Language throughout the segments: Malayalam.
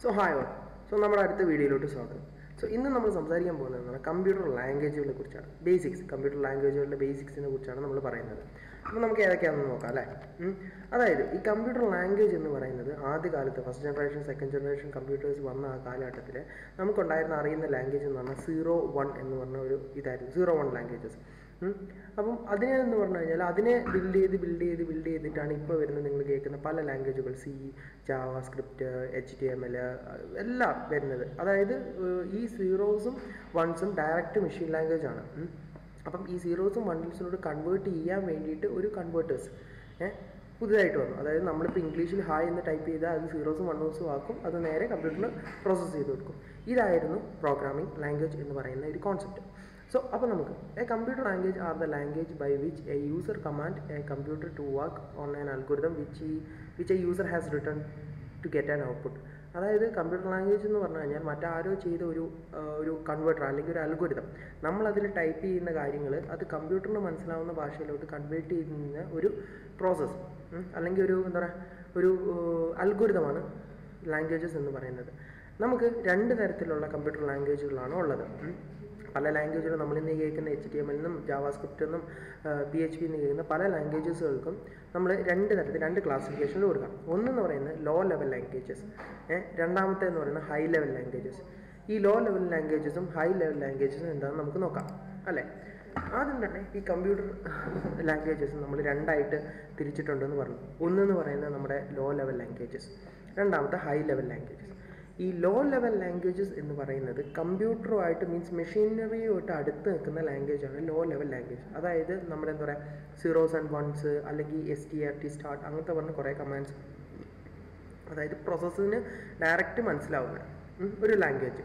സോ ഹായ് ഓൾ സോ നമ്മുടെ അടുത്ത വീഡിയോയിലോട്ട് സ്വാഗതം സോ ഇന്ന് നമ്മൾ സംസാരിക്കാൻ പോകുന്നത് കമ്പ്യൂട്ടർ ലാംഗ്വേജുകളെ കുറിച്ചാണ് ബേസിക്സ് കമ്പ്യൂട്ടർ ലാംഗ്വേജുകളുടെ ബേസിക്സിനെ കുറിച്ചാണ് നമ്മൾ പറയുന്നത് അപ്പോൾ നമുക്ക് ഏതൊക്കെയാണെന്ന് നോക്കാം അല്ലേ ഉം. അതായത് ഈ കമ്പ്യൂട്ടർ ലാംഗ്വേജ് എന്ന് പറയുന്നത് ആദ്യകാലത്ത് first generation second generation computers വന്ന ആ കാലഘട്ടത്തിൽ നമുക്കുണ്ടായിരുന്ന അറിയുന്ന ലാംഗ്വേജ് എന്ന് പറഞ്ഞാൽ സീറോ വൺ എന്ന് പറഞ്ഞ ഒരു ഇതായിരുന്നു സീറോ വൺ ലാംഗ്വേജസ് അപ്പം അതിനെ എന്ന് പറഞ്ഞു കഴിഞ്ഞാൽ അതിനെ ബിൽഡ് ചെയ്ത് ബിൽഡ് ചെയ്ത് ബിൽഡ് ചെയ്തിട്ടാണ് ഇപ്പോൾ വരുന്നത് നിങ്ങൾ കേൾക്കുന്ന പല ലാംഗ്വേജുകൾ C JavaScript H T M L എല്ലാം വരുന്നത് അതായത് ഏഹ്, ഈ സീറോസും വൺസും ഡയറക്റ്റ് മെഷീൻ ലാംഗ്വേജ് ആണ് ഉം. അപ്പം ഈ സീറോസും വൺസിനോട് കൺവേർട്ട് ചെയ്യാൻ വേണ്ടിയിട്ട് ഒരു കൺവേർട്ടേഴ്സ് ഏഹ് പുതുതായിട്ട് വന്നു അതായത് നമ്മളിപ്പോൾ ഇംഗ്ലീഷിൽ ഹായ് എന്ന് ടൈപ്പ് ചെയ്താൽ അത് സീറോസും വണ്ണോസും ആക്കും അത് നേരെ കമ്പ്യൂട്ടറിൽ പ്രോസസ്സ് ചെയ്ത് കൊടുക്കും ഇതായിരുന്നു പ്രോഗ്രാമിംഗ് ലാംഗ്വേജ് എന്ന് പറയുന്ന ഒരു കോൺസെപ്റ്റ് സോ അപ്പോൾ നമുക്ക് a computer language are the language by which a user command a computer to work on an algorithm which which a user has return to get an output അതായത് കമ്പ്യൂട്ടർ ലാംഗ്വേജ് എന്ന് പറഞ്ഞു കഴിഞ്ഞാൽ മറ്റാരോ ചെയ്ത ഒരു ആ, ഒരു കൺവേർട്ടർ അല്ലെങ്കിൽ ഒരു അൽഗോരിതം നമ്മളതിൽ ടൈപ്പ് ചെയ്യുന്ന കാര്യങ്ങൾ അത് കമ്പ്യൂട്ടറിന് മനസ്സിലാവുന്ന ഭാഷയിലോട്ട് കൺവേർട്ട് ചെയ്യുന്ന ഒരു പ്രോസസ്സ് അല്ലെങ്കിൽ ഒരു എന്താ പറയുക ഒരു അൽഗോരിതമാണ് ലാംഗ്വേജസ് എന്ന് പറയുന്നത് നമുക്ക് രണ്ട് തരത്തിലുള്ള കമ്പ്യൂട്ടർ ലാംഗ്വേജുകളാണ് ഉള്ളത് ഉം. പല ലാംഗ്വേജുകളും നമ്മളിന്ന് കേൾക്കുന്ന എച്ച് ടി എം എന്നും ജാവാ സ്ക്രിപ്റ്റ് എന്നും പി എച്ച് പി എന്ന് കേൾക്കുന്ന പല ലാംഗ്വേജസുകൾക്കും നമ്മൾ രണ്ട് തരത്തിൽ രണ്ട് ക്ലാസിഫിക്കേഷനിൽ കൊടുക്കാം ഒന്നെന്ന് പറയുന്നത് ലോ ലെവൽ ലാംഗ്വേജസ് രണ്ടാമത്തെ എന്ന് പറയുന്നത് ഹൈ ലെവൽ ലാംഗ്വേജസ് ഈ ലോ ലെവൽ ലാംഗ്വേജസും ഹൈ ലെവൽ ലാംഗ്വേജസും എന്താണെന്ന് നമുക്ക് നോക്കാം അല്ലേ ആദ്യം തന്നെ ഈ കമ്പ്യൂട്ടർ ലാംഗ്വേജസ് നമ്മൾ രണ്ടായിട്ട് തിരിച്ചിട്ടുണ്ടെന്ന് പറഞ്ഞു ഒന്നെന്ന് പറയുന്നത് നമ്മുടെ ലോ ലെവൽ ലാംഗ്വേജസ് രണ്ടാമത്തെ ഹൈ ലെവൽ ലാംഗ്വേജസ് ഈ ലോ ലെവൽ ലാംഗ്വേജസ് എന്ന് പറയുന്നത് കമ്പ്യൂട്ടറുമായിട്ട് മീൻസ് മെഷീനറിയുമായിട്ട് അടുത്ത് നിൽക്കുന്ന ലാംഗ്വേജ് ആണ് ലോ ലെവൽ ലാംഗ്വേജ് അതായത് നമ്മുടെ എന്താ പറയുക സീറോസ് ആൻഡ് വൺസ് അല്ലെങ്കിൽ S T R T start അങ്ങനത്തെ പറഞ്ഞ കുറേ കമാൻഡ്സ് അതായത് പ്രോസസ്സിന് ഡയറക്റ്റ് മനസ്സിലാവുന്ന ഉം, ഒരു ലാംഗ്വേജ്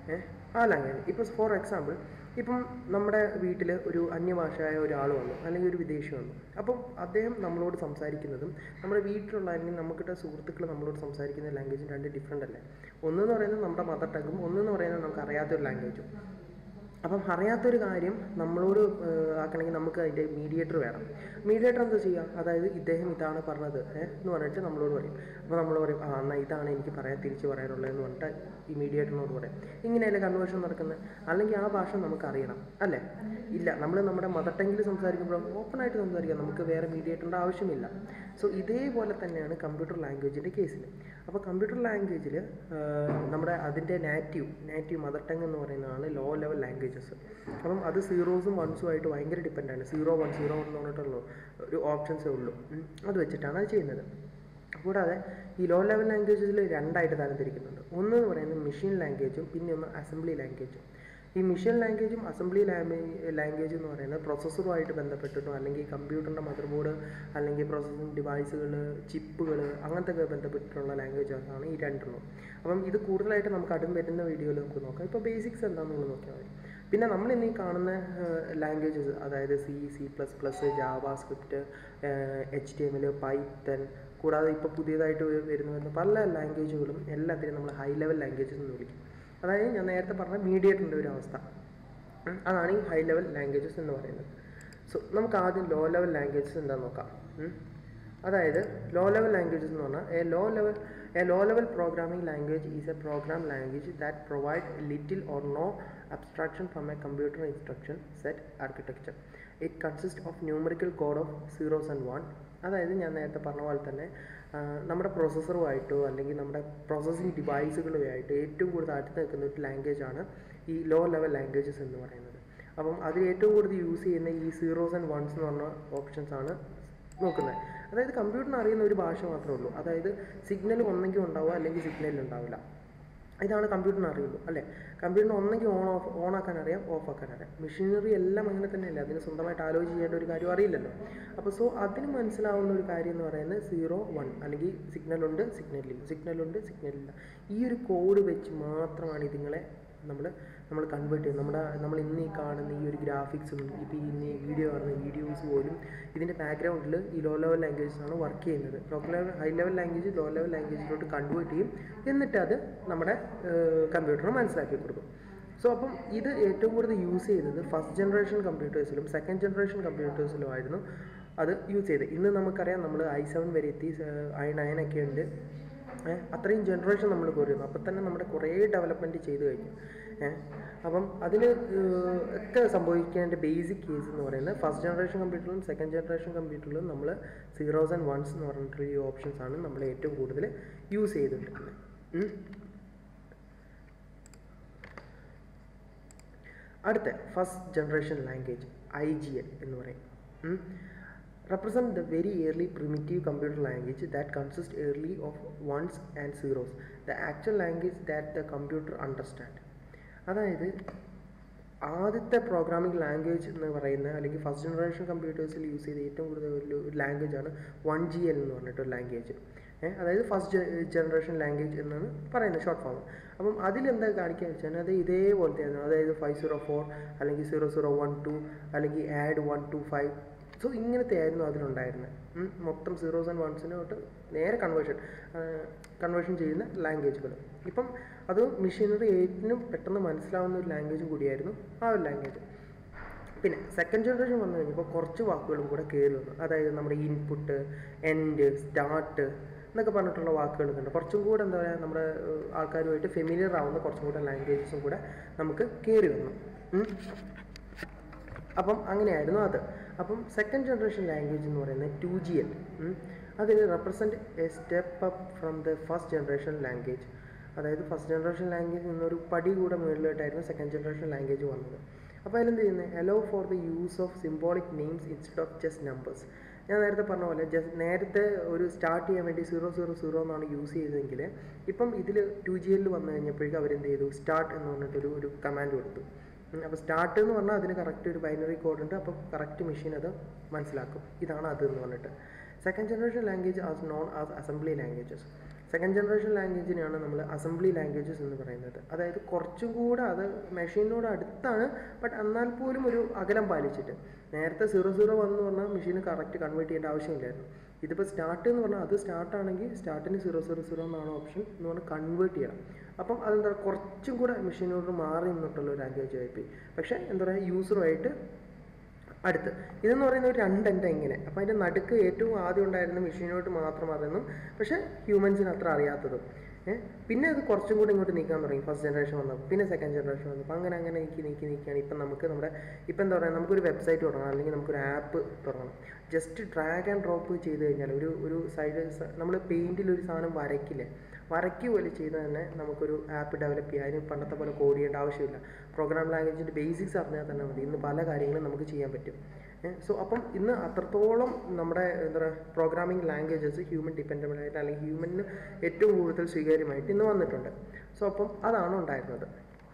ആ ലാംഗ്വേജ് ഇപ്പോൾ ഫോർ എക്സാമ്പിൾ ഇപ്പം നമ്മുടെ വീട്ടിൽ ഒരു അന്യഭാഷയായ ഒരാൾ വന്നു അല്ലെങ്കിൽ ഒരു വിദേശി വന്നു അപ്പം അദ്ദേഹം നമ്മളോട് സംസാരിക്കുന്നതും നമ്മുടെ വീട്ടിലുള്ള അല്ലെങ്കിൽ നമുക്കിட்ட സുഹൃത്തുക്കൾ നമ്മളോട് സംസാരിക്കുന്ന ലാംഗ്വേജും രണ്ട് ഡിഫറെൻ്റ് അല്ലേ ഒന്നെന്ന് പറയുന്നത് നമ്മുടെ മദർ ടങ്ങും ഒന്നെന്ന് പറയുന്നത് നമുക്ക് അറിയാത്തൊരു ലാംഗ്വേജും അപ്പം അറിയാത്തൊരു കാര്യം നമ്മളോട് ഏഹ്, ആക്കണമെങ്കിൽ നമുക്ക് അതിൻ്റെ മീഡിയേറ്റർ വേണം മീഡിയേറ്റർ എന്താ ചെയ്യുക അതായത് ഇദ്ദേഹം ഇതാണ് പറഞ്ഞത് ഏഹ്, എന്ന് പറഞ്ഞിട്ട് നമ്മളോട് പറയും അപ്പോൾ നമ്മൾ പറയും ആ എന്നാൽ ഇതാണ് എനിക്ക് പറയാൻ തിരിച്ച് പറയാനുള്ളത് എന്ന് പറഞ്ഞിട്ട് ഈ മീഡിയേറ്ററിനോട് പറയും ഇങ്ങനെയല്ലേ കൺവേർഷൻ നടക്കുന്നത് അല്ലെങ്കിൽ ആ ഭാഷ നമുക്ക് അറിയണം അല്ലേ ഇല്ല നമ്മൾ നമ്മുടെ മദർ ടങ്ങിൽ സംസാരിക്കുമ്പോൾ ഓപ്പണായിട്ട് സംസാരിക്കാം നമുക്ക് വേറെ മീഡിയേറ്ററിൻ്റെ ആവശ്യമില്ല സോ ഇതേപോലെ തന്നെയാണ് കമ്പ്യൂട്ടർ ലാംഗ്വേജിൻ്റെ കേസിൽ അപ്പോൾ കമ്പ്യൂട്ടർ ലാംഗ്വേജിൽ നമ്മുടെ അതിൻ്റെ നാറ്റീവ് നാറ്റീവ് മദർ ടങ് എന്ന് പറയുന്നതാണ് ലോ ലെവൽ ലാംഗ്വേജസ് അപ്പം അത് സീറോസും വൺസും ആയിട്ട് ഭയങ്കര ഡിപ്പെൻഡാണ് സീറോ വൺ സീറോ വൺ എന്ന് പറഞ്ഞിട്ടുള്ളൂ ഒരു ഓപ്ഷൻസേ ഉള്ളൂ ഉം. അത് വെച്ചിട്ടാണ് അത് ചെയ്യുന്നത് കൂടാതെ ഈ ലോ ലെവൽ ലാംഗ്വേജസിൽ രണ്ടായിട്ട് തരംതിരിക്കുന്നുണ്ട് ഒന്ന് എന്ന് പറയുന്നത് മെഷീൻ ലാംഗ്വേജും പിന്നെ ഒന്ന് അസംബ്ലി ലാംഗ്വേജും ഈ മെഷീൻ ലാംഗ്വേജും അസംബ്ലി ലാംഗ്വേജ് എന്ന് പറയുന്നത് പ്രൊസസ്സറുമായിട്ട് ബന്ധപ്പെട്ടിട്ടോ അല്ലെങ്കിൽ കമ്പ്യൂട്ടറിൻ്റെ മദർ ബോർഡ് അല്ലെങ്കിൽ പ്രോസസ്സിംഗ് ഡിവൈസുകൾ ചിപ്പുകൾ അങ്ങനത്തെ ഒക്കെ ബന്ധപ്പെട്ടിട്ടുള്ള ലാംഗ്വേജാണ് ഈ രണ്ടെണ്ണം അപ്പം ഇത് കൂടുതലായിട്ട് നമുക്ക് അടും വരുന്ന വീഡിയോയിൽ നമുക്ക് നോക്കാം ഇപ്പോൾ ബേസിക്സ് എന്താണെന്നുള്ളത് നോക്കിയാൽ മതി പിന്നെ നമ്മൾ ഇന്ന് ഈ കാണുന്ന ലാംഗ്വേജസ് അതായത് C C plus plus JavaScript H T M L Python കൂടാതെ ഇപ്പോൾ പുതിയതായിട്ട് വരുന്ന വരുന്ന പല ലാംഗ്വേജുകളും എല്ലാത്തിനും നമ്മൾ ഹൈ ലെവൽ ലാംഗ്വേജസ് എന്ന് വിളിക്കും അതായത് ഞാൻ നേരത്തെ പറഞ്ഞ മീഡിയേറ്ററിൻ്റെ ഒരു അവസ്ഥ ഉം, അതാണ് ഈ ഹൈ ലെവൽ ലാംഗ്വേജസ് എന്ന് പറയുന്നത് സോ നമുക്ക് ആദ്യം ലോ ലെവൽ ലാംഗ്വേജസ് എന്താണെന്ന് നോക്കാം ഉം. അതായത് ലോ ലെവൽ ലാംഗ്വേജസ് എന്ന് പറഞ്ഞാൽ a low level a low level programming language is a program language that provide little or no abstraction from a computer instruction set architecture it consist of numerical code of zeros and one അതായത് ഞാൻ നേരത്തെ പറഞ്ഞ പോലെ തന്നെ ആ, നമ്മുടെ പ്രോസസ്സറുമായിട്ടോ അല്ലെങ്കിൽ നമ്മുടെ പ്രോസസ്സിംഗ് ഡിവൈസുകളുമായിട്ട് ഏറ്റവും കൂടുതൽ അടുത്ത് നിൽക്കുന്ന ഒരു ലാംഗ്വേജാണ് ഈ ലോ ലെവൽ ലാംഗ്വേജസ് എന്ന് പറയുന്നത് അപ്പം അതിൽ ഏറ്റവും കൂടുതൽ യൂസ് ചെയ്യുന്ന ഈ സീറോസ് ആൻഡ് വൺസ് എന്ന് പറഞ്ഞ ഓപ്ഷൻസ് ആണ് നോക്കുന്നത് അതായത് കമ്പ്യൂട്ടറിന് അറിയുന്ന ഒരു ഭാഷ മാത്രമേ ഉള്ളൂ അതായത് സിഗ്നൽ ഒന്നെങ്കിൽ ഉണ്ടാവുക അല്ലെങ്കിൽ സിഗ്നൽ ഉണ്ടാവില്ല ഇതാണ് കമ്പ്യൂട്ടറിന് അറിയുള്ളൂ അല്ലേ കമ്പ്യൂട്ടറിന് ഒന്നെങ്കിൽ ഓൺ ഓഫ് ഓൺ ആക്കാൻ അറിയാം ഓഫ് ആക്കാൻ അറിയാം മെഷീനറി എല്ലാം അങ്ങനെ തന്നെയല്ലേ അതിന് സ്വന്തമായിട്ട് ആലോചിച്ച് ചെയ്യേണ്ട ഒരു കാര്യം അറിയില്ലല്ലോ അപ്പോൾ സോ അതിന് മനസ്സിലാവുന്ന ഒരു കാര്യം എന്ന് പറയുന്നത് സീറോ വൺ അല്ലെങ്കിൽ സിഗ്നൽ ഉണ്ട് സിഗ്നൽ ഇല്ല സിഗ്നൽ ഉണ്ട് സിഗ്നൽ ഇല്ല ഈ ഒരു കോഡ് വെച്ച് മാത്രമാണ് ഇതിങ്ങളെ നമ്മൾ നമ്മൾ കൺവേർട്ട് ചെയ്യുന്നത് നമ്മുടെ നമ്മൾ ഇന്ന് ഈ കാണുന്ന ഈ ഒരു ഗ്രാഫിക്സും ഇപ്പോൾ ഇന്ന് ഈ വീഡിയോ കാണുന്ന വീഡിയോസ് പോലും ഇതിൻ്റെ ബാക്ക്ഗ്രൗണ്ടിൽ ഈ ലോ ലെവൽ ലാംഗ്വേജസ് ആണ് വർക്ക് ചെയ്യുന്നത് low level high level language low level ലാംഗ്വേജിലോട്ട് കൺവേർട്ട് ചെയ്യും എന്നിട്ട് അത് നമ്മുടെ കമ്പ്യൂട്ടറിന് മനസ്സിലാക്കി കൊടുക്കും സോ അപ്പം ഇത് ഏറ്റവും കൂടുതൽ യൂസ് ചെയ്തത് ഫസ്റ്റ് ജനറേഷൻ കമ്പ്യൂട്ടേഴ്സിലും സെക്കൻഡ് ജനറേഷൻ കമ്പ്യൂട്ടേഴ്സിലും ആയിരുന്നു അത് യൂസ് ചെയ്തത് ഇന്ന് നമുക്കറിയാം നമ്മൾ ഐ സെവൻ വരെ എത്തി ഐ നയൻ ഒക്കെ ഉണ്ട് ഏഹ് അത്രയും ജനറേഷൻ നമ്മൾ കുറയുന്നു അപ്പം തന്നെ നമ്മുടെ കുറേ ഡെവലപ്മെൻറ്റ് ചെയ്തു കഴിഞ്ഞു ഏഹ് അപ്പം അതിൽ ഒക്കെ സംഭവിക്കേണ്ട ബേസിക് കേസ് എന്ന് പറയുന്നത് ഫസ്റ്റ് ജനറേഷൻ കമ്പ്യൂട്ടറിലും സെക്കൻഡ് ജനറേഷൻ കമ്പ്യൂട്ടറിലും നമ്മൾ സീറോസ് ആൻഡ് വൺസ് എന്ന് പറഞ്ഞിട്ടുള്ള ഈ ഓപ്ഷൻസ് ആണ് നമ്മൾ ഏറ്റവും കൂടുതൽ യൂസ് ചെയ്തിട്ടുള്ളത് ഉം. അടുത്ത first generation language I G L എന്ന് പറയും represent the very early primitive computer language that consists early of ones and zeros the actual language that the computer understand അതായത് ആദ്യത്തെ പ്രോഗ്രാമിംഗ് ലാംഗ്വേജ് എന്ന് പറയുന്ന അല്ലെങ്കിൽ ഫസ്റ്റ് ജനറേഷൻ കമ്പ്യൂട്ടേഴ്സിൽ യൂസ് ചെയ്ത ഏറ്റവും കൂടുതൽ ഒരു ഒരു ലാംഗ്വേജ് ആണ് വൺ ജി എൽ എന്ന് പറഞ്ഞിട്ടൊരു ലാംഗ്വേജ് അതായത് ഫസ്റ്റ് ജനറേഷൻ ലാംഗ്വേജ് എന്നാണ് പറയുന്നത് ഷോർട്ട് ഫോം അപ്പം അതിലെന്താ കാണിക്കുക വെച്ചാൽ അത് ഇതേപോലത്തെയാണ് അതായത് ഫൈവ് സീറോ ഫോർ അല്ലെങ്കിൽ സീറോ സീറോ വൺ ടു അല്ലെങ്കിൽ add one two five so ഇങ്ങനത്തെ ആയിരുന്നു അതിലുണ്ടായിരുന്നത് ഉം, മൊത്തം സീറോസ് ആൻഡ് വൺസിനോട്ട് നേരെ കൺവേർഷൻ കൺവേർഷൻ ചെയ്യുന്ന ലാംഗ്വേജുകൾ ഇപ്പം അത് മെഷീനറി ഏറ്റവും പെട്ടെന്ന് മനസ്സിലാവുന്ന ഒരു ലാംഗ്വേജും കൂടിയായിരുന്നു ആ ഒരു ലാംഗ്വേജ് പിന്നെ സെക്കൻഡ് ജനറേഷൻ വന്നു കഴിഞ്ഞപ്പോൾ കുറച്ച് വാക്കുകളും കൂടെ കയറി വന്നു അതായത് നമ്മുടെ ഇൻപുട്ട് എൻഡ് സ്റ്റാർട്ട് എന്നൊക്കെ പറഞ്ഞിട്ടുള്ള വാക്കുകൾ ഉണ്ട് കുറച്ചും കൂടെ എന്താ പറയുക നമ്മുടെ ഏഹ്, ആൾക്കാരുമായിട്ട് ഫെമിലിയർ ആവുന്ന കുറച്ചും കൂടെ ലാംഗ്വേജസും കൂടെ നമുക്ക് കയറി വന്നു ഉം. അപ്പം അങ്ങനെയായിരുന്നു അത് അപ്പം സെക്കൻഡ് ജനറേഷൻ ലാംഗ്വേജ് എന്ന് പറയുന്നത് ടു ജി എൽ അതിൽ represent a step up from the first generation language അതായത് ഫസ്റ്റ് ജനറേഷൻ ലാംഗ്വേജ് നിന്നൊരു പടി കൂടെ മുകളിലോട്ടായിരുന്നു സെക്കൻഡ് ജനറേഷൻ ലാംഗ്വേജ് വന്നത് അപ്പോൾ അതിലെന്ത് ചെയ്യുന്നത് allow for the use of symbolic names instead of just numbers ഞാൻ നേരത്തെ പറഞ്ഞ പോലെ ജസ്റ്റ് നേരത്തെ ഒരു സ്റ്റാർട്ട് ചെയ്യാൻ വേണ്ടി സീറോ സീറോ സീറോ എന്നാണ് യൂസ് ചെയ്തതെങ്കിൽ ഇപ്പം ഇതിൽ ടു ജി എല്ലിൽ വന്നു കഴിഞ്ഞപ്പോഴേക്കും അവരെന്ത് ചെയ്തു സ്റ്റാർട്ട് എന്ന് പറഞ്ഞിട്ടൊരു ഒരു കമാൻഡ് കൊടുത്തു അപ്പോൾ സ്റ്റാർട്ട് എന്ന് പറഞ്ഞാൽ അതിന് കറക്റ്റ് ഒരു ബൈനറി കോഡ് ഉണ്ട് അപ്പോൾ കറക്റ്റ് മെഷീൻ അത് മനസ്സിലാക്കും ഇതാണ് അത് എന്ന് പറഞ്ഞിട്ട് second generation language as known as assembly languages second generation ലാംഗ്വേജിനെയാണ് നമ്മൾ അസംബ്ലി ലാംഗ്വേജസ് എന്ന് പറയുന്നത് അതായത് കുറച്ചും കൂടെ അത് മെഷീനോട് അടുത്താണ് ബട്ട് എന്നാൽ പോലും ഒരു അകലം പാലിച്ചിട്ട് നേരത്തെ സീറോ സീറോ വന്നു പറഞ്ഞാൽ മെഷീന് കറക്റ്റ് കൺവേർട്ട് ചെയ്യേണ്ട ആവശ്യമില്ലായിരുന്നു ഇതിപ്പോൾ സ്റ്റാർട്ട് എന്ന് പറഞ്ഞാൽ അത് സ്റ്റാർട്ട് ആണെങ്കിൽ സ്റ്റാർട്ടിന് സീറോ സീറോ സീറോ എന്നാണ് ഓപ്ഷൻ എന്ന് പറഞ്ഞാൽ കൺവേർട്ട് ചെയ്യണം അപ്പം അതെന്താ കുറച്ചും കൂടെ മെഷീനോട് മാറി നിന്നിട്ടുള്ള ഒരു ലാംഗ്വേജ് ആയിപ്പോയി പക്ഷേ എന്താ പറയുക യൂസറുമായിട്ട് അടുത്ത് ഇതെന്ന് പറയുന്ന ഒരു രണ്ടെൻ്റെ ഇങ്ങനെ അപ്പോൾ അതിൻ്റെ നടുക്ക് ഏറ്റവും ആദ്യം ഉണ്ടായിരുന്ന മെഷീനോട്ട് മാത്രം അറിയുന്നു പക്ഷേ ഹ്യൂമൻസിന് അത്ര അറിയാത്തതും ഏഹ് പിന്നെ അത് കുറച്ചും കൂടി ഇങ്ങോട്ട് നീക്കാൻ തുടങ്ങി ഫസ്റ്റ് ജനറേഷൻ വന്നപ്പോൾ പിന്നെ സെക്കൻഡ് ജനറേഷൻ വന്നപ്പോൾ അങ്ങനെ അങ്ങനെ നീക്കി നീക്കി നീക്കിയാണ് ഇപ്പം നമുക്ക് നമ്മുടെ ഇപ്പം എന്താ പറയുക നമുക്കൊരു വെബ്സൈറ്റ് തുടങ്ങണം അല്ലെങ്കിൽ നമുക്കൊരു ആപ്പ് തുടങ്ങണം ജസ്റ്റ് ഡ്രാഗ് ആൻഡ് ഡ്രോപ്പ് ചെയ്ത് കഴിഞ്ഞാൽ ഒരു ഒരു സൈഡ് നമ്മൾ പെയിൻറ്റിൽ ഒരു സാധനം വരയ്ക്കില്ലേ വരയ്ക്കുക പോലെ ചെയ്ത് തന്നെ നമുക്കൊരു ആപ്പ് ഡെവലപ്പ് ചെയ്യാം അതിന് പണ്ടത്തെ പോലെ കോഡ് ചെയ്യേണ്ട ആവശ്യമില്ല പ്രോഗ്രാം ലാംഗ്വേജിൻ്റെ ബേസിക്സ് അറിഞ്ഞാൽ തന്നെ മതി ഇന്ന് പല കാര്യങ്ങളും നമുക്ക് ചെയ്യാൻ പറ്റും സോ അപ്പം ഇന്ന് അത്രത്തോളം നമ്മുടെ എന്താ പറയുക പ്രോഗ്രാമിംഗ് ലാംഗ്വേജസ് ഹ്യൂമൻ ഡിപ്പെൻഡബിൾ ആയിട്ട് അല്ലെങ്കിൽ ഹ്യൂമനിന് ഏറ്റവും കൂടുതൽ സ്വീകാര്യമായിട്ട് ഇന്ന് വന്നിട്ടുണ്ട് സോ അപ്പം അതാണ് ഉണ്ടായിരുന്നത്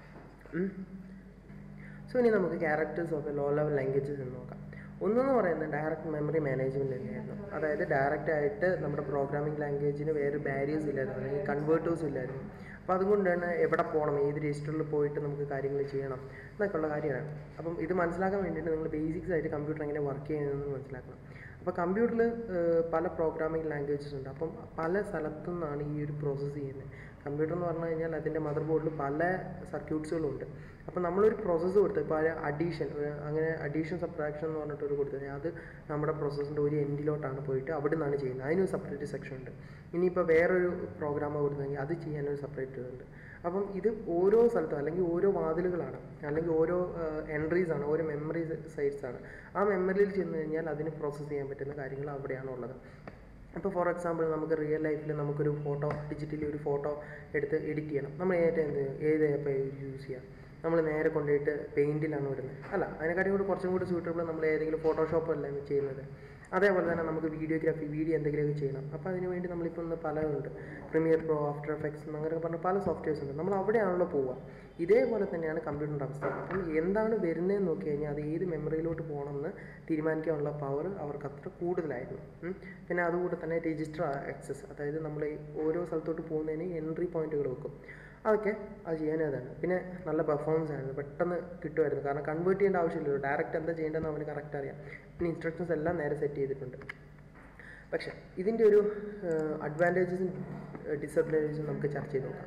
സോ ഇനി നമുക്ക് characters of low level languages എന്ന് നോക്കാം ഒന്നെന്ന് പറയുന്നത് ഡയറക്റ്റ് മെമ്മറി മാനേജ്മെൻറ്റ് തന്നെയായിരുന്നു അതായത് ഡയറക്റ്റ് ആയിട്ട് നമ്മുടെ പ്രോഗ്രാമിംഗ് ലാംഗ്വേജിന് വേറെ ബാരിയേഴ്സ് ഇല്ലായിരുന്നു അല്ലെങ്കിൽ കൺവേർട്ടേഴ്സ് ഇല്ലായിരുന്നു അപ്പോൾ അതുകൊണ്ട് തന്നെ എവിടെ പോകണം ഏത് രജിസ്റ്ററിൽ പോയിട്ട് നമുക്ക് കാര്യങ്ങൾ ചെയ്യണം എന്നൊക്കെയുള്ള കാര്യമാണ് അപ്പം ഇത് മനസ്സിലാക്കാൻ വേണ്ടിയിട്ട് നിങ്ങൾ ബേസിക്സ് ആയിട്ട് കമ്പ്യൂട്ടർ എങ്ങനെ വർക്ക് ചെയ്യുന്നതെന്ന് മനസ്സിലാക്കണം അപ്പോൾ കമ്പ്യൂട്ടറിൽ പല പ്രോഗ്രാമിംഗ് ലാംഗ്വേജസ് ഉണ്ട് അപ്പം പല സ്ഥലത്തു നിന്നാണ് ഈ ഒരു പ്രോസസ്സ് ചെയ്യുന്നത് കമ്പ്യൂട്ടർ എന്ന് പറഞ്ഞു കഴിഞ്ഞാൽ അതിൻ്റെ മദർ ബോർഡിൽ പല സർക്യൂട്ട്സുകളും ഉണ്ട് അപ്പോൾ നമ്മളൊരു പ്രോസസ്സ് കൊടുത്ത് ഇപ്പോൾ അഡീഷൻ അങ്ങനെ അഡീഷൻ സബ്ട്രാക്ഷൻ എന്ന് പറഞ്ഞിട്ടൊരു കൊടുത്തത് അത് നമ്മുടെ പ്രോസസ്സിൻ്റെ ഒരു എൻഡിലോട്ടാണ് പോയിട്ട് അവിടെ നിന്നാണ് ചെയ്യുന്നത് അതിനൊരു സെപ്പറേറ്റ് സെക്ഷൻ ഉണ്ട് ഇനിയിപ്പോൾ വേറൊരു പ്രോഗ്രാം കൊടുത്തെങ്കിൽ അത് ചെയ്യാനൊരു സെപ്പറേറ്റ് ഇതുണ്ട് അപ്പം ഇത് ഓരോ സ്ഥലത്തും അല്ലെങ്കിൽ ഓരോ വാതിലുകളാണ് അല്ലെങ്കിൽ ഓരോ എൻട്രീസ് ആണ് ഓരോ മെമ്മറി സൈറ്റ്സ് ആണ് ആ മെമ്മറിയിൽ ചെന്ന് കഴിഞ്ഞാൽ അതിന് പ്രോസസ്സ് ചെയ്യാൻ പറ്റുന്ന കാര്യങ്ങൾ അവിടെയാണ് ഉള്ളത് ഇപ്പോൾ ഫോർ എക്സാമ്പിൾ നമുക്ക് റിയൽ ലൈഫിൽ നമുക്കൊരു ഫോട്ടോ ഡിജിറ്റലി ഒരു ഫോട്ടോ എടുത്ത് എഡിറ്റ് ചെയ്യണം നമ്മൾ ഏറ്റവും എന്ത് ഏത് ആപ്പ് യൂസ് ചെയ്യാം നമ്മൾ നേരെ കൊണ്ടുപോയിട്ട് പെയിൻറ്റിലാണ് വിടുന്നത് അല്ല അതിനെക്കാട്ടും കൂടി കുറച്ചും കൂടി സൂട്ടബിൾ നമ്മൾ ഏതെങ്കിലും ഫോട്ടോഷോപ്പ് അല്ല ചെയ്യുന്നത് അതേപോലെ തന്നെ നമുക്ക് വീഡിയോഗ്രാഫി വീഡിയോ എന്തെങ്കിലുമൊക്കെ ചെയ്യണം അപ്പോൾ അതിന് വേണ്ടി നമ്മളിപ്പോൾ ഇന്ന് പലതുണ്ട് പ്രീമിയർ പ്രോ ആഫ്റ്റർ എഫക്ട്സ് അങ്ങനെ പറഞ്ഞ പല സോഫ്റ്റ്വെയർസ് ഉണ്ട് നമ്മൾ അവിടെയാണല്ലോ പോവുക ഇതേപോലെ തന്നെയാണ് കമ്പ്യൂട്ടറിൻ്റെ അവസ്ഥ അപ്പം എന്താണ് വരുന്നതെന്ന് നോക്കി കഴിഞ്ഞാൽ അത് ഏത് മെമ്മറിയിലോട്ട് പോകണമെന്ന് തീരുമാനിക്കാനുള്ള പവർ അവർക്ക് അത്ര കൂടുതലായിരുന്നു ഉം. പിന്നെ അതുകൂടെ തന്നെ രജിസ്റ്റർ ആക്സസ് അതായത് നമ്മൾ ഈ ഓരോ സ്ഥലത്തോട്ട് പോകുന്നതിന് എൻട്രി പോയിന്റുകൾ വെക്കും അതൊക്കെ അത് ചെയ്യാനും അതാണ് പിന്നെ നല്ല പെർഫോമൻസ് ആയിരുന്നു പെട്ടെന്ന് കിട്ടുമായിരുന്നു കാരണം കൺവേർട്ട് ചെയ്യേണ്ട ആവശ്യമില്ലല്ലോ ഡയറക്റ്റ് എന്താ ചെയ്യേണ്ടതെന്ന് അവന് കറക്റ്റ് അറിയാം പിന്നെ ഇൻസ്ട്രക്ഷൻസ് എല്ലാം നേരെ സെറ്റ് ചെയ്തിട്ടുണ്ട് പക്ഷേ ഇതിൻ്റെ ഒരു അഡ്വാൻറ്റേജസും ഡിസഡ്വാൻറ്റേജസും നമുക്ക് ചർച്ച ചെയ്ത് നോക്കാം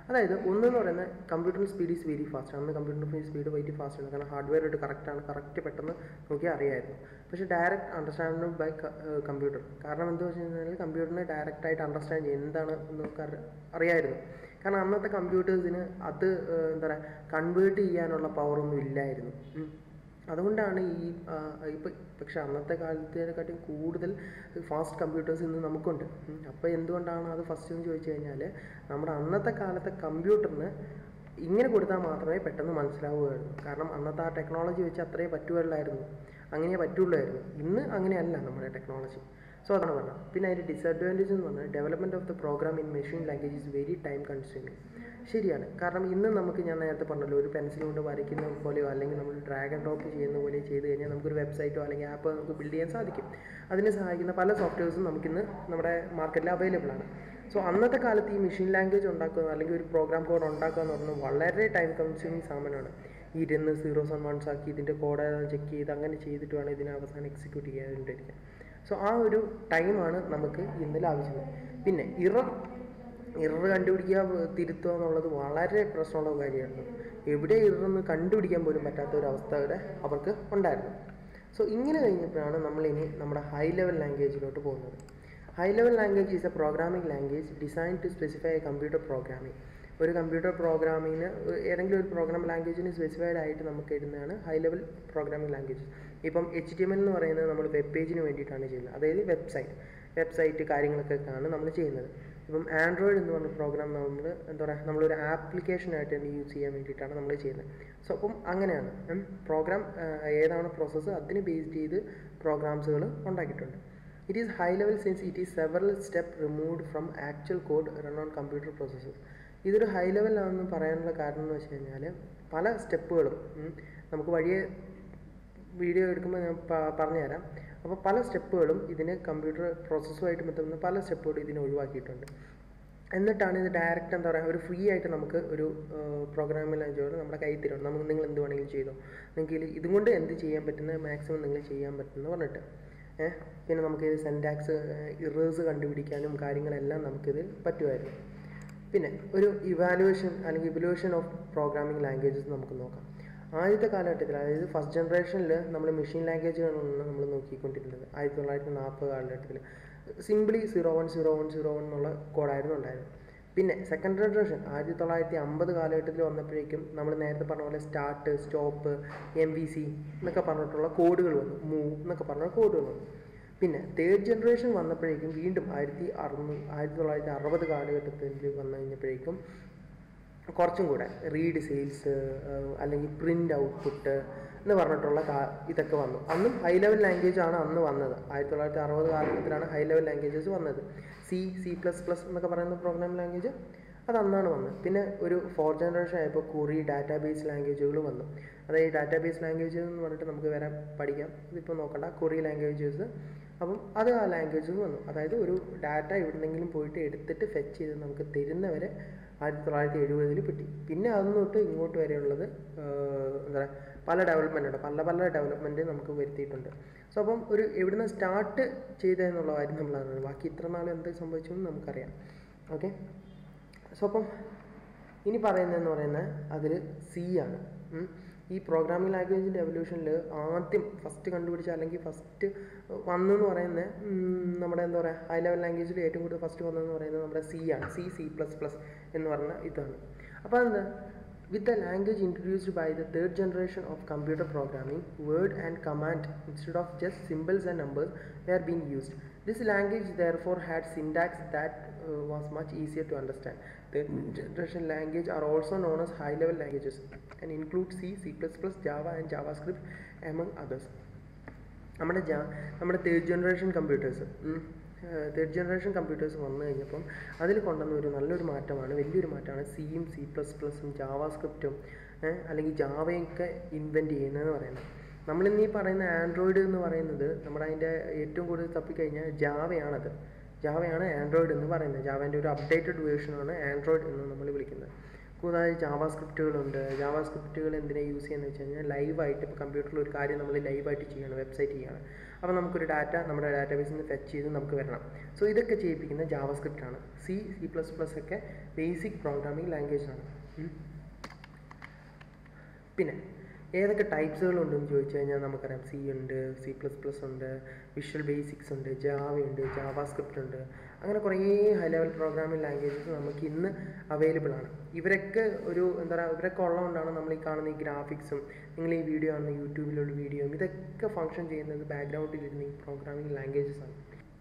അതായത് ഒന്നെന്ന് പറയുന്നത് കമ്പ്യൂട്ടറിന് സ്പീഡ് ഈസ് വെരി ഫാസ്റ്റ് അന്ന് കമ്പ്യൂട്ടറിന് സ്പീഡ് വെരി ഫാസ്റ്റ് ആണ് കാരണം ഹാർഡ്വെയർ ആയിട്ട് കറക്റ്റാണ് കറക്റ്റ് പെട്ടെന്ന് നോക്കിയാൽ അറിയായിരുന്നു പക്ഷേ ഡയറക്റ്റ് അണ്ടർസ്റ്റാൻഡ് ബൈ കമ്പ്യൂട്ടർ കാരണം എന്താ വെച്ച് കഴിഞ്ഞാൽ കമ്പ്യൂട്ടറിനെ ഡയറക്റ്റ് ആയിട്ട് അണ്ടർസ്റ്റാൻഡ് ചെയ്യും എന്താണ് എന്ന് നമുക്ക് അറി- അറിയായിരുന്നു കാരണം അന്നത്തെ കമ്പ്യൂട്ടേഴ്സിന് അത് ഏഹ്, എന്താ പറയുക കൺവേർട്ട് ചെയ്യാനുള്ള പവറൊന്നും ഇല്ലായിരുന്നു ഉം. അതുകൊണ്ടാണ് ഈ ആ, ഇപ്പം പക്ഷെ അന്നത്തെ കാലത്തേക്കാട്ടും കൂടുതൽ ഫാസ്റ്റ് കമ്പ്യൂട്ടേഴ്സ് ഇന്ന് നമുക്കുണ്ട് ഉം. അപ്പോൾ എന്തുകൊണ്ടാണ് അത് ഫസ്റ്റ് എന്ന് ചോദിച്ചു കഴിഞ്ഞാൽ നമ്മുടെ അന്നത്തെ കാലത്തെ കമ്പ്യൂട്ടറിന് ഇങ്ങനെ കൊടുത്താൽ മാത്രമേ പെട്ടെന്ന് മനസ്സിലാവുകയുള്ളൂ കാരണം അന്നത്തെ ആ ടെക്നോളജി വെച്ച് അത്രേ പറ്റുകയുള്ളായിരുന്നു അങ്ങനെ പറ്റുള്ളായിരുന്നു ഇന്ന് അങ്ങനെയല്ല നമ്മുടെ ടെക്നോളജി സോ അതാണ് പറഞ്ഞത് പിന്നെ അതിൻ്റെ ഡിസഡ്വാൻറ്റേജ് എന്ന് പറഞ്ഞാൽ development of the program in machine language is very time consuming ശരിയാണ് കാരണം ഇന്ന് നമുക്ക് ഞാൻ നേരത്തെ പറഞ്ഞല്ലോ ഒരു പെൻസിൽ കൊണ്ട് വരയ്ക്കുന്ന പോലെയോ അല്ലെങ്കിൽ നമ്മൾ ഡ്രാഗ് ആൻഡ് ഡ്രോപ്പ് ചെയ്യുന്ന പോലെ ചെയ്ത് കഴിഞ്ഞാൽ നമുക്കൊരു വെബ്സൈറ്റോ അല്ലെങ്കിൽ ആപ്പോ നമുക്ക് ബിൽഡ് ചെയ്യാൻ സാധിക്കും അതിനെ സഹായിക്കുന്ന പല സോഫ്റ്റ്വെയർസും നമുക്കിന്ന് നമ്മുടെ മാർക്കറ്റിൽ അവൈലബിൾ ആണ് സോ അന്നത്തെ കാലത്ത് ഈ മെഷീൻ ലാംഗ്വേജ് ഉണ്ടാക്കുക അല്ലെങ്കിൽ ഒരു പ്രോഗ്രാം കോഡ് ഉണ്ടാക്കുക എന്ന് പറയുന്നത് വളരെ ടൈം കൺസ്യൂമിങ് സാധനമാണ് ഇരുന്ന് സീറോസ് ആൻഡ് വൺസ് ആക്കി ഇതിൻ്റെ കോഡ് ചെക്ക് ചെയ്ത് അങ്ങനെ ചെയ്തിട്ട് വേണം ഇതിനെ അവസാനം എക്സിക്യൂട്ട് ചെയ്യാതിരിക്കാൻ സോ ആ ഒരു ടൈമാണ് നമുക്ക് ഇന്നലെ ആവശ്യം പിന്നെ ഇറർ ഇറർ കണ്ടുപിടിക്കുക വ- തിരുത്തുക എന്നുള്ളത് വളരെ പ്രശ്നമുള്ള കാര്യമായിരുന്നു എവിടെ ഇറന്ന് കണ്ടുപിടിക്കാൻ പോലും പറ്റാത്ത ഒരു അവസ്ഥ വരെ അവർക്ക് ഉണ്ടായിരുന്നു സോ ഇങ്ങനെ കഴിഞ്ഞപ്പോഴാണ് നമ്മൾ ഇനി നമ്മുടെ ഹൈ ലെവൽ ലാംഗ്വേജിലോട്ട് പോകുന്നത് high level language is a programming language design to specify a computer programming ഒരു കമ്പ്യൂട്ടർ പ്രോഗ്രാമിങ്ങിന് ഏതെങ്കിലും ഒരു പ്രോഗ്രാം ലാംഗ്വേജിന് സ്പെസിഫൈഡ് ആയിട്ട് നമുക്ക് എഴുതുന്നതാണ് ഹൈ ലെവൽ പ്രോഗ്രാമിംഗ് ലാംഗ്വേജ് ഇപ്പം എച്ച് ടി എം എൽ എന്ന് പറയുന്നത് നമ്മൾ വെബ് പേജിന് വേണ്ടിയിട്ടാണ് ചെയ്യുന്നത് അതായത് വെബ്സൈറ്റ് വെബ്സൈറ്റ് കാര്യങ്ങളൊക്കെയാണ് നമ്മൾ ചെയ്യുന്നത് ഇപ്പം ആൻഡ്രോയിഡ് എന്ന് പറഞ്ഞ പ്രോഗ്രാം നമ്മൾ എന്താ പറയുക നമ്മളൊരു ആപ്ലിക്കേഷനായിട്ട് തന്നെ യൂസ് ചെയ്യാൻ വേണ്ടിയിട്ടാണ് നമ്മൾ ചെയ്യുന്നത് സോ അപ്പം അങ്ങനെയാണ് പ്രോഗ്രാം ഏതാണ് പ്രോസസ്സ് അതിന് ബേസ്ഡ് ചെയ്ത് പ്രോഗ്രാംസുകൾ ഉണ്ടാക്കിയിട്ടുണ്ട് it is high level since it is several step removed from actual code run on computer processes ഇതൊരു ഹൈ ലെവലാണെന്ന് പറയാനുള്ള കാരണം എന്ന് വെച്ച് കഴിഞ്ഞാൽ പല സ്റ്റെപ്പുകളും ഉം, നമുക്ക് വഴിയെ വീഡിയോ എടുക്കുമ്പോൾ ഞാൻ പ- പറഞ്ഞുതരാം അപ്പോൾ പല സ്റ്റെപ്പുകളും ഇതിന് കമ്പ്യൂട്ടർ പ്രോസസ്സുമായിട്ട് ബന്ധപ്പെടുന്ന പല സ്റ്റെപ്പുകളും ഇതിനെ ഒഴിവാക്കിയിട്ടുണ്ട് എന്നിട്ടാണ് ഇത് ഡയറക്റ്റ് എന്താ പറയുക ഒരു ഫ്രീ ആയിട്ട് നമുക്ക് ഒരു പ്രോഗ്രാമിംഗ് ലാംഗ്വേജ് നമ്മുടെ കയ്യിൽ തരും നമുക്ക് നിങ്ങൾ എന്ത് വേണമെങ്കിലും ചെയ്തോ നിങ്ങൾക്ക് ഇതിൽ ഇതും കൊണ്ട് എന്ത് ചെയ്യാൻ പറ്റുന്ന മാക്സിമം നിങ്ങൾ ചെയ്യാൻ പറ്റുമെന്ന് പറഞ്ഞിട്ട് ഏഹ് പിന്നെ നമുക്ക് ഇത് സെൻറ്റാക്സ് ഇറേഴ്സ് കണ്ടുപിടിക്കാനും കാര്യങ്ങളെല്ലാം നമുക്കിത് പറ്റുമായിരുന്നു പിന്നെ ഒരു ഇവാലുവേഷൻ അല്ലെങ്കിൽ ഇവലുവേഷൻ ഓഫ് പ്രോഗ്രാമിംഗ് ലാംഗ്വേജസ് നമുക്ക് നോക്കാം ആദ്യത്തെ കാലഘട്ടത്തിൽ അതായത് ഫസ്റ്റ് ജനറേഷനിൽ നമ്മൾ മെഷീൻ ലാംഗ്വേജുകളാണ് നമ്മൾ നോക്കിക്കൊണ്ടിരുന്നത് ആയിരത്തി തൊള്ളായിരത്തി നാൽപ്പത് കാലഘട്ടത്തിൽ simply zero one zero one zero one എന്നുള്ള കോഡായിരുന്നു ഉണ്ടായിരുന്നത് പിന്നെ സെക്കൻഡ് ജനറേഷൻ ആയിരത്തി തൊള്ളായിരത്തി അമ്പത് കാലഘട്ടത്തിൽ വന്നപ്പോഴേക്കും നമ്മൾ നേരത്തെ പറഞ്ഞ പോലെ start stop M V C എന്നൊക്കെ പറഞ്ഞിട്ടുള്ള കോഡുകൾ വന്നു മൂവ് എന്നൊക്കെ പറഞ്ഞ കോഡുകൾ വന്നു പിന്നെ തേർഡ് ജനറേഷൻ വന്നപ്പോഴേക്കും വീണ്ടും ആയിരത്തി അറുന്നൂ ആയിരത്തി തൊള്ളായിരത്തി അറുപത് കാലഘട്ടത്തിൽ വന്നു കഴിഞ്ഞപ്പോഴേക്കും കുറച്ചും കൂടെ റീഡ് സെയിൽസ് അല്ലെങ്കിൽ പ്രിൻ്റ് ഔട്ട്പുട്ട് എന്ന് പറഞ്ഞിട്ടുള്ള കാ- ഇതൊക്കെ വന്നു അന്നും ഹൈ ലെവൽ ലാംഗ്വേജ് ആണ് അന്ന് വന്നത് ആയിരത്തി തൊള്ളായിരത്തി അറുപത് കാലഘട്ടത്തിലാണ് ഹൈ ലെവൽ ലാംഗ്വേജസ് വന്നത് സി സി പ്ലസ് പ്ലസ് എന്നൊക്കെ പറയുന്ന പ്രോഗ്രാം ലാംഗ്വേജ് അത് അന്നാണ് വന്നത് പിന്നെ ഒരു ഫോർ ജനറേഷൻ ആയപ്പോൾ കുറി ഡാറ്റാബേസ് ലാംഗ്വേജുകൾ വന്നു അതായത് ഡാറ്റാബേസ് ലാംഗ്വേജ് എന്ന് പറഞ്ഞിട്ട് നമുക്ക് വേറെ പഠിക്കാം ഇതിപ്പോൾ നോക്കണ്ട കുറി ലാംഗ്വേജസ് അപ്പം അത് ആ ലാംഗ്വേജസ് വന്നു അതായത് ഒരു ഡാറ്റ എവിടെന്നെങ്കിലും പോയിട്ട് എടുത്തിട്ട് ഫെച്ച് ചെയ്ത് നമുക്ക് തരുന്നവരെ ആയിരത്തി തൊള്ളായിരത്തി എഴുപതിൽ കിട്ടി പിന്നെ അന്ന് തൊട്ട് ഇങ്ങോട്ട് വരെയുള്ളത് ആഹ് എന്താ പറയുക പല ഡെവലപ്മെൻ്റ് ഉണ്ട് പല പല ഡെവലപ്മെൻറ്റ് നമുക്ക് വരുത്തിയിട്ടുണ്ട് സോ അപ്പം ഒരു എവിടുന്ന് സ്റ്റാർട്ട് ചെയ്തതെന്നുള്ള കാര്യം നമ്മൾ അറിയണം ബാക്കി ഇത്ര നാൾ എന്ത് സംഭവിച്ചു എന്ന് നമുക്കറിയാം ഓക്കെ സോ അപ്പം ഇനി പറയുന്നതെന്ന് പറയുന്നത് അതിൽ സി ആണ് ഉം. ഈ പ്രോഗ്രാമിംഗ് ലാംഗ്വേജിൻ്റെ എവല്യൂഷനിൽ ആദ്യം ഫസ്റ്റ് കണ്ടുപിടിച്ച അല്ലെങ്കിൽ ഫസ്റ്റ് വന്നെന്ന് പറയുന്നത് നമ്മുടെ എന്താ പറയുക ഹൈ ലെവൽ ലാംഗ്വേജിൽ ഏറ്റവും കൂടുതൽ ഫസ്റ്റ് വന്നതെന്ന് പറയുന്നത് നമ്മുടെ സി ആണ് സി സി പ്ലസ് പ്ലസ് എന്ന് പറഞ്ഞ ഇതാണ് അപ്പോൾ അതെന്താ With the language introduced by the third generation of computer programming, word and command instead of just symbols and numbers were being used. This language therefore had syntax that uh, was much easier to understand. The generation language are also known as high level languages and include C, C++, Java and JavaScript among others. നമ്മുടെ ജാ നമ്മുടെ third generation computers third generation computers വന്നു കഴിഞ്ഞപ്പം അതിൽ കൊണ്ടുവന്ന ഒരു നല്ലൊരു മാറ്റമാണ് വലിയൊരു മാറ്റമാണ് സിയും സി പ്ലസ് പ്ലസും ജാവാസ്ക്രിപ്റ്റും അല്ലെങ്കിൽ ജാവയൊക്കെ ഇൻവെൻറ്റ് ചെയ്യുന്നതെന്ന് പറയുന്നത് നമ്മളിന്ന് ഈ പറയുന്ന ആൻഡ്രോയിഡ് എന്ന് പറയുന്നത് നമ്മുടെ അതിൻ്റെ ഏറ്റവും കൂടുതൽ തപ്പിക്കഴിഞ്ഞാൽ ജാവയാണത് ജാവയാണ് ആൻഡ്രോയിഡ് എന്ന് പറയുന്നത് ജാവേൻ്റെ ഒരു അപ്ഡേറ്റഡ് വേർഷനാണ് ആൻഡ്രോയിഡ് എന്ന് നമ്മൾ വിളിക്കുന്നത് കൂടാതെ ജാവാ സ്ക്രിപ്റ്റുകളുണ്ട് ജാവാ സ്ക്രിപ്റ്റുകൾ എന്തിനാണ് യൂസ് ചെയ്യുന്നത് വെച്ച് കഴിഞ്ഞാൽ ലൈവായിട്ട് ഇപ്പോൾ കമ്പ്യൂട്ടറിൽ ഒരു കാര്യം നമ്മൾ ലൈവായിട്ട് ചെയ്യണം വെബ്സൈറ്റ് ചെയ്യണം അപ്പോൾ നമുക്കൊരു ഡാറ്റ നമ്മുടെ ഡാറ്റാബേസിൽ നിന്ന് ഫെച്ച് ചെയ്ത് നമുക്ക് വരണം സോ ഇതൊക്കെ ചെയ്യിപ്പിക്കുന്ന ജാവാസ്ക്രിപ്റ്റ് ആണ് സി സി പ്ലസ് പ്ലസ് ഒക്കെ ബേസിക് പ്രോഗ്രാമിംഗ് ലാംഗ്വേജ് ആണ് ഉം. പിന്നെ ഏതൊക്കെ ടൈപ്സുകൾ ഉണ്ടെന്ന് ചോദിച്ചു കഴിഞ്ഞാൽ നമുക്കറിയാം സി ഉണ്ട് സി പ്ലസ് പ്ലസ് ഉണ്ട് വിഷ്വൽ ബേസിക്സ് ഉണ്ട് ജാവ ഉണ്ട് ജാവ സ്ക്രിപ്റ്റ് ഉണ്ട് അങ്ങനെ കുറേ ഹൈ ലെവൽ പ്രോഗ്രാമിംഗ് ലാംഗ്വേജസ് നമുക്ക് ഇന്ന് അവൈലബിൾ ആണ് ഇവരൊക്കെ ഒരു എന്താ പറയുക ഇവരൊക്കെ ഉള്ളതുകൊണ്ടാണ് നമ്മൾ ഈ കാണുന്ന ഈ ഗ്രാഫിക്സും നിങ്ങൾ ഈ വീഡിയോ കാണുന്ന യൂട്യൂബിലുള്ള വീഡിയോയും ഇതൊക്കെ ഫങ്ഷൻ ചെയ്യുന്നത് ബാക്ക്ഗ്രൗണ്ടിൽ ഇരുന്ന ഈ പ്രോഗ്രാമിംഗ് ലാംഗ്വേജസ് ആണ്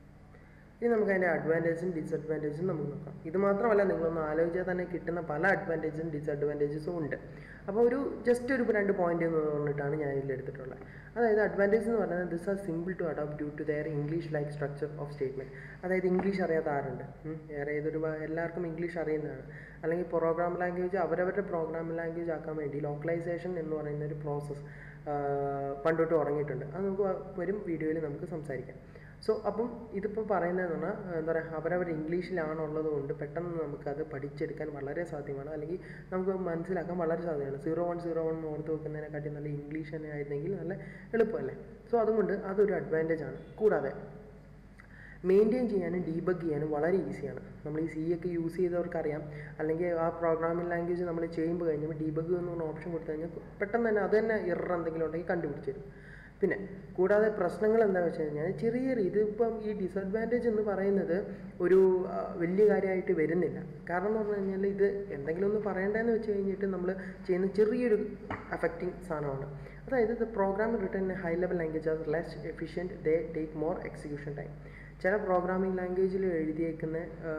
ഇനി നമുക്ക് അതിൻ്റെ അഡ്വാൻറ്റേജും ഡിസഡ്വാൻറ്റേജും നമുക്ക് നോക്കാം ഇത് മാത്രമല്ല നിങ്ങളൊന്ന് ആലോചിച്ചാൽ തന്നെ കിട്ടുന്ന പല അഡ്വാൻറ്റേജും ഡിസഡ്വാൻറ്റേജസും ഉണ്ട് അപ്പോൾ ഒരു ജസ്റ്റ് ഒരു രണ്ട് പോയിന്റ് എന്ന് പറഞ്ഞിട്ടാണ് ഞാൻ ഇതിൽ എടുത്തിട്ടുള്ളത് അതായത് അഡ്വാൻറ്റേജ് എന്ന് പറയുന്നത് this are simple to adopt due to their English like structure of statement അതായത് ഇംഗ്ലീഷ് അറിയാത്ത ആരുണ്ട് ഉം, വേറെ ഏതൊരു ഭാ- എല്ലാവർക്കും ഇംഗ്ലീഷ് അറിയുന്നതാണ് അല്ലെങ്കിൽ പ്രോഗ്രാം ലാംഗ്വേജ് അവരവരുടെ പ്രോഗ്രാം ലാംഗ്വേജ് ആക്കാൻ വേണ്ടി ലോക്കലൈസേഷൻ എന്ന് പറയുന്ന ഒരു പ്രോസസ്സ് പണ്ടോട്ട് തുടങ്ങിയിട്ടുണ്ട് അത് നമുക്ക് വരും വീഡിയോയിൽ നമുക്ക് സംസാരിക്കാം സോ അപ്പം ഇതിപ്പോൾ പറയുന്നതെന്ന് പറഞ്ഞാൽ എന്താ പറയുക അവരവർ ഇംഗ്ലീഷിലാണുള്ളത് കൊണ്ട് പെട്ടെന്ന് നമുക്കത് പഠിച്ചെടുക്കാൻ വളരെ സാധ്യമാണ് അല്ലെങ്കിൽ നമുക്ക് മനസ്സിലാക്കാൻ വളരെ സാധ്യമാണ് സീറോ വൺ സീറോ വൺ ഓർത്ത് വെക്കുന്നതിനെക്കാട്ടി നല്ല ഇംഗ്ലീഷ് തന്നെ ആയിരുന്നെങ്കിൽ നല്ല എളുപ്പമല്ലേ സോ അതുകൊണ്ട് അതൊരു അഡ്വാൻറ്റേജ് ആണ് കൂടാതെ മെയിൻറ്റെയിൻ ചെയ്യാനും ഡീബഗ് ചെയ്യാനും വളരെ ഈസിയാണ് നമ്മൾ ഈ സി ഒക്കെ യൂസ് ചെയ്തവർക്കറിയാം അല്ലെങ്കിൽ ആ പ്രോഗ്രാമിംഗ് ലാംഗ്വേജ് നമ്മൾ ചെയ്യുമ്പോൾ കഴിഞ്ഞപ്പോൾ ഡീബഗ് എന്ന് പറഞ്ഞ ഓപ്ഷൻ കൊടുത്തു കഴിഞ്ഞാൽ പെട്ടെന്ന് തന്നെ അത് തന്നെ ഇറർ എന്തെങ്കിലും ഉണ്ടെങ്കിൽ കണ്ടുപിടിച്ച് തരും പിന്നെ കൂടാതെ പ്രശ്നങ്ങൾ എന്താണെന്ന് വെച്ച് കഴിഞ്ഞാൽ ചെറിയ ചെറിയ ഇതിപ്പം ഈ ഡിസഡ്വാൻറ്റേജ് എന്ന് പറയുന്നത് ഒരു ആ, വലിയ കാര്യമായിട്ട് വരുന്നില്ല കാരണം എന്ന് പറഞ്ഞു കഴിഞ്ഞാൽ ഇത് എന്തെങ്കിലും ഒന്ന് പറയണ്ടതെന്ന് വെച്ച് കഴിഞ്ഞിട്ട് നമ്മൾ ചെയ്യുന്ന ചെറിയൊരു അഫക്റ്റിംഗ് സാധനമാണ് അതായത് the program return high level language are less efficient they take more execution time ചില പ്രോഗ്രാമിംഗ് ലാംഗ്വേജിൽ എഴുതിയേക്കുന്ന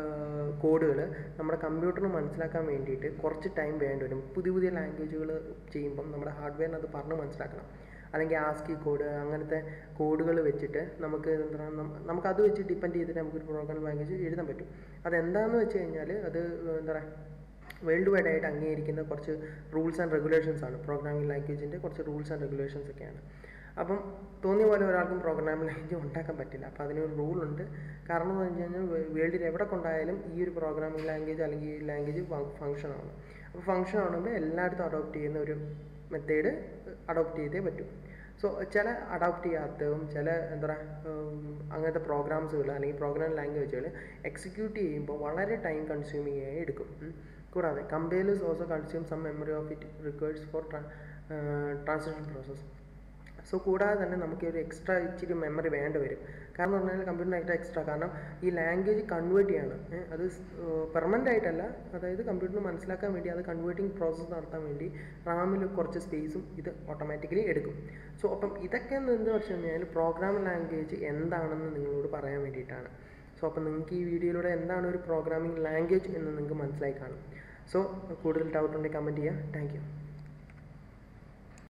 കോഡുകൾ നമ്മുടെ കമ്പ്യൂട്ടറിന് മനസ്സിലാക്കാൻ വേണ്ടിയിട്ട് കുറച്ച് ടൈം വേണ്ടി വരും പുതിയ പുതിയ ലാംഗ്വേജുകൾ ചെയ്യുമ്പം നമ്മുടെ ഹാർഡ്വെയറിന് അത് പറഞ്ഞ് മനസ്സിലാക്കണം അല്ലെങ്കിൽ ആസ്കി കോഡ് അങ്ങനത്തെ കോഡുകൾ വെച്ചിട്ട് നമുക്ക് എന്താ നമുക്ക് അത് വെച്ച് ഡിപ്പെൻഡ് ചെയ്തിട്ട് നമുക്കൊരു പ്രോഗ്രാം ലാംഗ്വേജ് എഴുതാൻ പറ്റും അതെന്താണെന്ന് വെച്ച് കഴിഞ്ഞാൽ അത് എന്താ പറയുക വേൾഡ് വൈഡ് ആയിട്ട് അംഗീകരിക്കുന്ന കുറച്ച് റൂൾസ് ആൻഡ് റെഗുലേഷൻസ് ആണ് പ്രോഗ്രാമിംഗ് ലാംഗ്വേജിൻ്റെ കുറച്ച് റൂൾസ് ആൻഡ് റെഗുലേഷൻസ് ഒക്കെയാണ് അപ്പം തോന്നിയ പോലെ ഒരാൾക്കും പ്രോഗ്രാമിംഗ് ലാംഗ്വേജ് ഉണ്ടാക്കാൻ പറ്റില്ല അപ്പോൾ അതിനൊരു റൂൾ ഉണ്ട് കാരണം എന്ന് വെച്ച് കഴിഞ്ഞാൽ വേൾഡിൽ എവിടെ കൊണ്ടായാലും ഈ ഒരു പ്രോഗ്രാമിംഗ് ലാംഗ്വേജ് അല്ലെങ്കിൽ ഈ ലാംഗ്വേജ് ഫങ്ഷൻ ആണ് അപ്പോൾ ഫങ്ഷൻ ആകുമ്പോൾ എല്ലായിടത്തും അഡോപ്റ്റ് ചെയ്യുന്ന ഒരു മെത്തേഡ് അഡോപ്റ്റ് ചെയ്തേ പറ്റൂ സോ ചില അഡോപ്റ്റ് ചെയ്യാത്തതും ചില എന്താ പറയുക അങ്ങനത്തെ പ്രോഗ്രാംസുകൾ അല്ലെങ്കിൽ പ്രോഗ്രാം ലാംഗ്വേജുകൾ എക്സിക്യൂട്ട് ചെയ്യുമ്പോൾ വളരെ ടൈം കൺസ്യൂമിങ് ആയി എടുക്കും ഉം. കൂടാതെ compilers also consume some memory of it requires for translation process so കൂടാതെ തന്നെ നമുക്ക് ഒരു എക്സ്ട്രാ ഇച്ചിരി മെമ്മറി വേണ്ടി വരും കാരണം എന്ന് പറഞ്ഞാൽ കമ്പ്യൂട്ടറിനായിട്ട് എക്സ്ട്രാ കാരണം ഈ ലാംഗ്വേജ് കൺവേർട്ട് ചെയ്യാണ് ഏ, അത് പെർമനൻ്റ് ആയിട്ടല്ല അതായത് കമ്പ്യൂട്ടറിന് മനസ്സിലാക്കാൻ വേണ്ടി അത് കൺവേർട്ടിംഗ് പ്രോസസ്സ് നടത്താൻ വേണ്ടി റാമിൽ കുറച്ച് സ്പേസും ഇത് ഓട്ടോമാറ്റിക്കലി എടുക്കും സോ അപ്പം ഇതൊക്കെ എന്ന് വെച്ച് കഴിഞ്ഞാൽ പ്രോഗ്രാം ലാംഗ്വേജ് എന്താണെന്ന് നിങ്ങളോട് പറയാൻ വേണ്ടിയിട്ടാണ് സോ അപ്പം നിങ്ങൾക്ക് ഈ വീഡിയോയിലൂടെ എന്താണ് ഒരു പ്രോഗ്രാമിംഗ് ലാംഗ്വേജ് എന്ന് നിങ്ങൾക്ക് മനസ്സിലായി കാണും സോ കൂടുതൽ ഡൗട്ട് ഉണ്ടെങ്കിൽ കമൻറ്റ് ചെയ്യുക താങ്ക് യു